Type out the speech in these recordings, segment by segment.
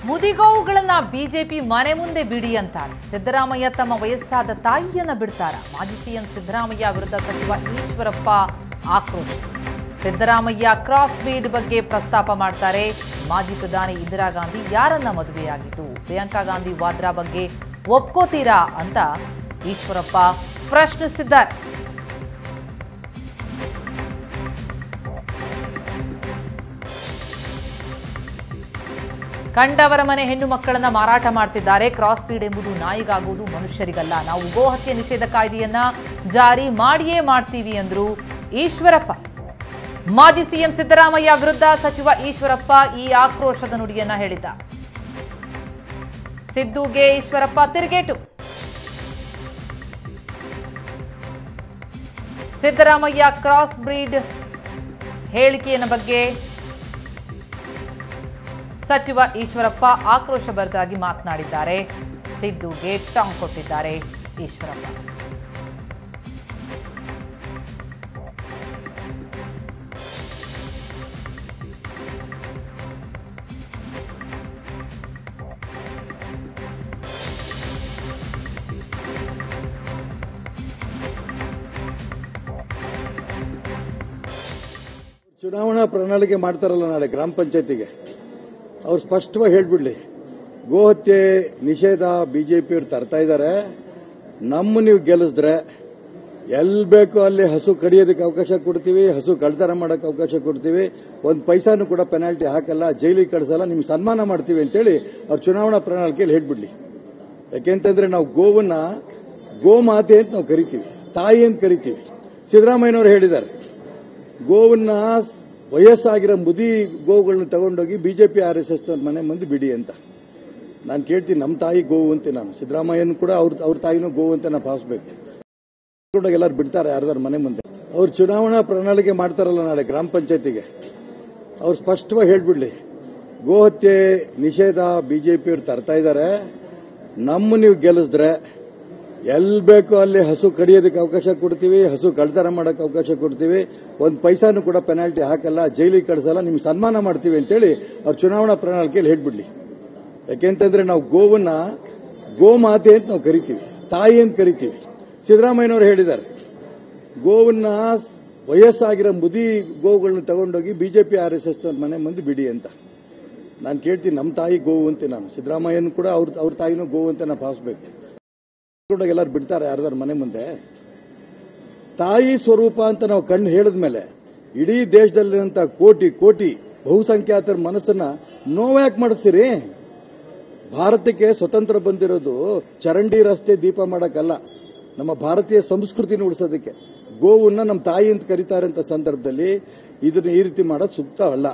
ಮುದಿಗೋವುಗಳನ್ನ BJP ಮನೆ ಮುಂದೆ ಬಿಡಿ ಅಂತಾರೆ ಸಿದ್ದರಾಮಯ್ಯ ತಮ್ಮ ವಯಸ್ಸಾದ ತಾಯಿಯನ್ನ ಬಿಡ್ತಾರ ಮಾಜಿ ಸಿಎಂ ಸಿದ್ದರಾಮಯ್ಯ ವಿರುದ್ಧ ಸಚಿವ ಈಶ್ವರಪ್ಪ ಆಕ್ರೋಶ ಸಿದ್ದರಾಮಯ್ಯ ಕ್ರಾಸ್ ಬೀಡ್ ಬಗ್ಗೆ ಪ್ರಸ್ತಾಪ ಮಾಡ್ತಾರೆ ಮಾಜಿ ಪ್ರಧಾನಿ ಇಂದಿರಾ ಗಾಂಧಿ ಯಾರನ್ನ ಮದುವೆಯಾಗಿದ್ದು ಪ್ರಿಯಾಂಕಾ ಗಾಂಧಿ ವಾದ್ರಾ ಬಗ್ಗೆ ಒಪ್ಕೋತೀರಾ ಅಂತ ಈಶ್ವರಪ್ಪ ಪ್ರಶ್ನಿಸಿದ್ದಾರೆ ಕಂಡವರ ಮನೆ ಹೆಣ್ಣು ಮಕ್ಕಳನ್ನ ಮಾರಾಟ ಮಾಡ್ತಿದ್ದಾರೆ ಕ್ರಾಸ್ ಬೀಡ್ ಎಂಬುದು ನಾಯಿಗಾಗುವುದು ಮನುಷ್ಯರಿಗಲ್ಲ ನಾವು ಗೋಹತ್ಯೆ ನಿಷೇಧ ಕಾಯ್ದೆಯನ್ನ ಜಾರಿ ಮಾಡಿಯೇ ಮಾಡ್ತೀವಿ ಎಂದ್ರು ಈಶ್ವರಪ್ಪ ಮಾಜಿ ಸಿಎಂ ಸಿದ್ದರಾಮಯ್ಯ ವಿರುದ್ಧ ಸಚಿವ ಈಶ್ವರಪ್ಪ ಈ ಆಕ್ರೋಶದ ನುಡಿಯನ್ನ ಹೇಳಿದ್ದಾರೆ ಸಿದ್ದುಗೆ ಈಶ್ವರಪ್ಪ ತಿರುಗೇಟು ಸಿದ್ದರಾಮಯ್ಯ ಕ್ರಾಸ್ ಬ್ರೀಡ್ ಹೇಳಿಕೆಯ ಬಗ್ಗೆ ಸಚಿವ ಈಶ್ವರಪ್ಪ ಆಕ್ರೋಶಭರಿತರಾಗಿ ಮಾತನಾಡಿದ್ದಾರೆ ಸಿದ್ದುಗೆ ಟಾಂಗ್ ಕೊಟ್ಟಿದ್ದಾರೆ ಈಶ್ವರಪ್ಪ ಚುನಾವಣಾ ಪ್ರಣಾಳಿಕೆ ಮಾಡ್ತಾರಲ್ಲ ನಾಳೆ ಗ್ರಾಮ ಪಂಚಾಯತಿಗೆ ಅವ್ರು ಸ್ಪಷ್ಟವಾಗಿ ಹೇಳ್ಬಿಡ್ಲಿ ಗೋಹತ್ಯೆ ನಿಷೇಧ ಬಿಜೆಪಿಯವ್ರು ತರ್ತಾ ಇದ್ದಾರೆ ನಮ್ಮ ನೀವು ಗೆಲ್ಲಿಸಿದ್ರೆ ಎಲ್ಲಿ ಬೇಕೋ ಅಲ್ಲಿ ಹಸು ಕಡಿಯೋದಕ್ಕೆ ಅವಕಾಶ ಕೊಡ್ತೀವಿ ಹಸು ಕಳ್ತನ ಮಾಡೋಕ್ಕೆ ಅವಕಾಶ ಕೊಡ್ತೀವಿ ಒಂದು ಪೈಸಾನು ಕೂಡ ಪೆನಾಲ್ಟಿ ಹಾಕಲ್ಲ ಜೈಲಿಗೆ ಕಳಿಸಲ್ಲ ನಿಮ್ಗೆ ಸನ್ಮಾನ ಮಾಡ್ತೀವಿ ಅಂತೇಳಿ ಅವ್ರು ಚುನಾವಣಾ ಪ್ರಣಾಳಿಕೆಯಲ್ಲಿ ಹೇಳ್ಬಿಡ್ಲಿ ಯಾಕೆಂತಂದ್ರೆ ನಾವು ಗೋವನ್ನ ಗೋಮಾತೆ ಅಂತ ನಾವು ಕರಿತೀವಿ ತಾಯಿ ಅಂತ ಕರಿತೀವಿ ಸಿದ್ದರಾಮಯ್ಯನವರು ಹೇಳಿದ್ದಾರೆ ಗೋವನ್ನ ವಯಸ್ಸಾಗಿರೋ ಮುದಿ ಗೋವುಗಳನ್ನ ತಗೊಂಡೋಗಿ ಬಿಜೆಪಿ ಆರ್ ಎಸ್ ಎಸ್ ಮನೆ ಮುಂದೆ ಬಿಡಿ ಅಂತ ನಾನು ಕೇಳ್ತೀನಿ ನಮ್ಮ ತಾಯಿ ಗೋವು ಅಂತ ನಾನು ಸಿದ್ದರಾಮಯ್ಯನ ಕೂಡ ಅವ್ರ ಅವ್ರ ತಾಯಿನೂ ಗೋವು ಅಂತ ನಾವು ಭಾವಿಸ್ಬೇಕು ತಗೊಂಡೋಗಿ ಎಲ್ಲರೂ ಬಿಡ್ತಾರೆ ಯಾರ್ದಾರ ಮನೆ ಮುಂದೆ ಅವ್ರು ಚುನಾವಣಾ ಪ್ರಣಾಳಿಕೆ ಮಾಡ್ತಾರಲ್ಲ ನಾಳೆ ಗ್ರಾಮ ಪಂಚಾಯತಿಗೆ ಅವ್ರು ಸ್ಪಷ್ಟವಾಗಿ ಹೇಳ್ಬಿಡ್ಲಿ ಗೋಹತ್ಯೆ ನಿಷೇಧ ಬಿಜೆಪಿಯವ್ರು ತರ್ತಾ ಇದ್ದಾರೆ ನಮ್ಮ ನೀವು ಗೆಲ್ಲಿಸಿದ್ರೆ ಎಲ್ಲಿ ಬೇಕೋ ಅಲ್ಲಿ ಹಸು ಕಡಿಯೋದಕ್ಕೆ ಅವಕಾಶ ಕೊಡ್ತೀವಿ ಹಸು ಕಳ್ತನ ಮಾಡೋಕ್ಕೆ ಅವಕಾಶ ಕೊಡ್ತೀವಿ ಒಂದು ಪೈಸಾನು ಕೂಡ ಪೆನಾಲ್ಟಿ ಹಾಕಲ್ಲ ಜೈಲಿಗೆ ಕಳಿಸಲ್ಲ ನಿಮ್ಗೆ ಸನ್ಮಾನ ಮಾಡ್ತೀವಿ ಅಂತೇಳಿ ಅವ್ರು ಚುನಾವಣಾ ಪ್ರಣಾಳಿಕೆಯಲ್ಲಿ ಹೇಳ್ಬಿಡ್ಲಿ ಯಾಕೆಂತಂದ್ರೆ ನಾವು ಗೋವನ್ನ ಗೋಮಾತೆ ಅಂತ ನಾವು ಕರಿತೀವಿ ತಾಯಿ ಅಂತ ಕರಿತೀವಿ ಸಿದ್ದರಾಮಯ್ಯನವರು ಹೇಳಿದ್ದಾರೆ ಗೋವನ್ನ ವಯಸ್ಸಾಗಿರೋ ಮುದಿ ಗೋವುಗಳನ್ನ ತಗೊಂಡೋಗಿ ಬಿಜೆಪಿ ಆರ್ ಎಸ್ ಎಸ್ ಮನೆ ಮುಂದೆ ಬಿಡಿ ಅಂತ ನಾನು ಕೇಳ್ತೀನಿ ನಮ್ಮ ತಾಯಿ ಗೋವು ಅಂತ ನಾನು ಸಿದ್ದರಾಮಯ್ಯನ ಕೂಡ ಅವ್ರ ಅವ್ರ ತಾಯಿನೂ ಗೋವು ಅಂತ ನಾವು ಭಾವಿಸ್ಬೇಕು ತಗೊಂಡೋಗಿ ಎಲ್ಲರೂ ಬಿಡ್ತಾರೆ ಯಾರ್ದಾರ ಮನೆ ಮುಂದೆ ತಾಯಿ ಸ್ವರೂಪ ಅಂತ ನಾವು ಕಣ್ಣು ಹೇಳಿದ್ಮೇಲೆ ಇಡೀ ದೇಶದಲ್ಲಿರುವಂಥ ಕೋಟಿ ಕೋಟಿ ಬಹುಸಂಖ್ಯಾತರ ಮನಸ್ಸನ್ನ ನೋವ್ಯಾಕೆ ಮಾಡಿಸ್ತೀರಿ ಭಾರತಕ್ಕೆ ಸ್ವತಂತ್ರ ಬಂದಿರೋದು ಚರಂಡಿ ರಸ್ತೆ ದೀಪ ಮಾಡೋಕ್ಕಲ್ಲ ನಮ್ಮ ಭಾರತೀಯ ಸಂಸ್ಕೃತಿನ ಉಳಿಸೋದಕ್ಕೆ ಗೋವನ್ನ ನಮ್ಮ ತಾಯಿ ಅಂತ ಕರೀತಾರೆ ಅಂತ ಸಂದರ್ಭದಲ್ಲಿ ಇದನ್ನ ಈ ರೀತಿ ಮಾಡೋದು ಸೂಕ್ತ ಅಲ್ಲ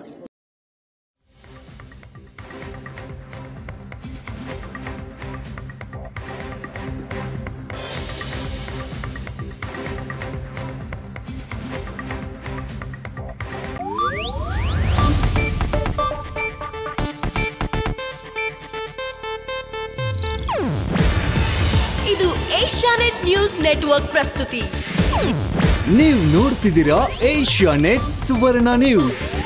ಇದು ಏಷ್ಯಾನೆಟ್ ನ್ಯೂಸ್ ನೆಟ್ವರ್ಕ್ ಪ್ರಸ್ತುತಿ ನೀವು ನೋಡ್ತಿದ್ದೀರಾ ಏಷ್ಯಾ ನೆಟ್ ಸುವರ್ಣ ನ್ಯೂಸ್